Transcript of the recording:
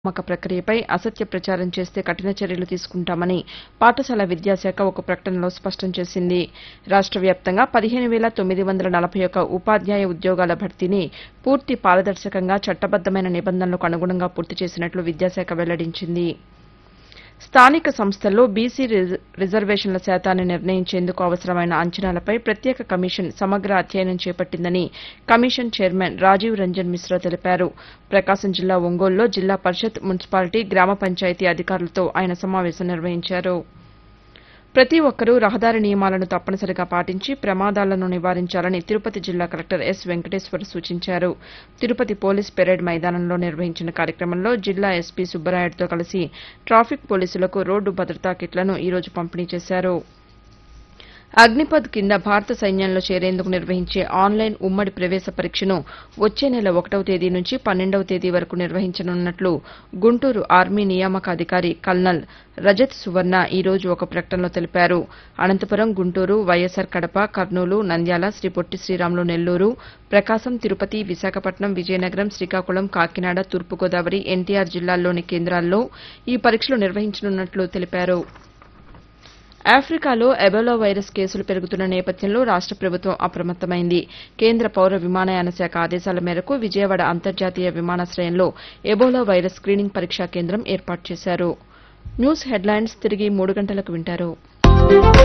నియామక ప్రక్రియపై అసత్య ప్రచారం చేస్తే కఠిన చర్యలు తీసుకుంటామని పాఠశాల విద్యాశాఖ ఒక ప్రకటనలో స్పష్టం చేసింది రాష్ట వ్యాప్తంగా పదిహేను వేల తొమ్మిది వందల నలభై ఒక్క ఉపాధ్యాయ ఉద్యోగాల భర్తీని పూర్తి పారదర్శకంగా చట్టబద్దమైన నిబంధనలకు అనుగుణంగా పూర్తి చేసినట్లు విద్యాశాఖ వెల్లడించింది స్థానిక సంస్థల్లో బీసీ రిజ- రిజర్వేషన్ల శాతాన్ని నిర్ణయించేందుకు అవసరమైన అంచనాలపై ప్రత్యేక కమిషన్ సమగ్ర అధ్యయనం చేపట్టిందని కమిషన్ చైర్మన్ రాజీవ్ రంజన్ మిశ్రా తెలిపారు ప్రకాశం జిల్లా ఒంగోలులో జిల్లా పరిషత్ మున్సిపాలిటీ గ్రామ పంచాయతీ అధికారులతో ఆయన సమావేశం నిర్వహించారు ప్రతి ఒక్కరూ రహదారి నియమాలను తప్పనిసరిగా పాటించి ప్రమాదాలను నివారించాలని తిరుపతి జిల్లా కలెక్టర్ ఎస్ వెంకటేశ్వర్ సూచించారు తిరుపతి పోలీస్ పెరేడ్ మైదానంలో నిర్వహించిన కార్యక్రమంలో జిల్లా ఎస్పీ సుబ్బరాయుడుతో కలిసి ట్రాఫిక్ పోలీసులకు రోడ్డు భద్రతా కిట్లను ఈ రోజు పంపిణీ చేశారు అగ్నిపథ్ కింద భారత సైన్యంలో చేరేందుకు నిర్వహించే ఆన్లైన్ ఉమ్మడి ప్రవేశ పరీక్షను వచ్చే నెల ఒకటవ తేదీ నుంచి పన్నెండవ తేదీ వరకు నిర్వహించనున్నట్లు గుంటూరు ఆర్మీ నియామక అధికారి కల్నల్ రజత్ సువర్ణ ఈ రోజు ఒక ప్రకటనలో తెలిపారు అనంతపురం గుంటూరు వైఎస్సార్ కడప కర్నూలు నంద్యాల శ్రీ పొట్టి శ్రీరాములు నెల్లూరు ప్రకాశం తిరుపతి విశాఖపట్నం విజయనగరం శ్రీకాకుళం కాకినాడ తూర్పుగోదావరి ఎన్టీఆర్ జిల్లాల్లోని కేంద్రాల్లో ఈ పరీక్షలు నిర్వహించనున్నట్లు తెలిపారు ఆఫ్రికాలో ఎబోలా వైరస్ కేసులు పెరుగుతున్న నేపథ్యంలో రాష్ట ప్రభుత్వం అప్రమత్తమైంది కేంద్ర పౌర విమానయాన శాఖ ఆదేశాల మేరకు విజయవాడ అంతర్జాతీయ విమానాశ్రయంలో ఎబోలా వైరస్ స్క్రీనింగ్ పరీక్షా కేంద్రం ఏర్పాటు చేశారు న్యూస్ హెడ్లైన్స్ తిరిగి మూడు గంటలకు వింటారు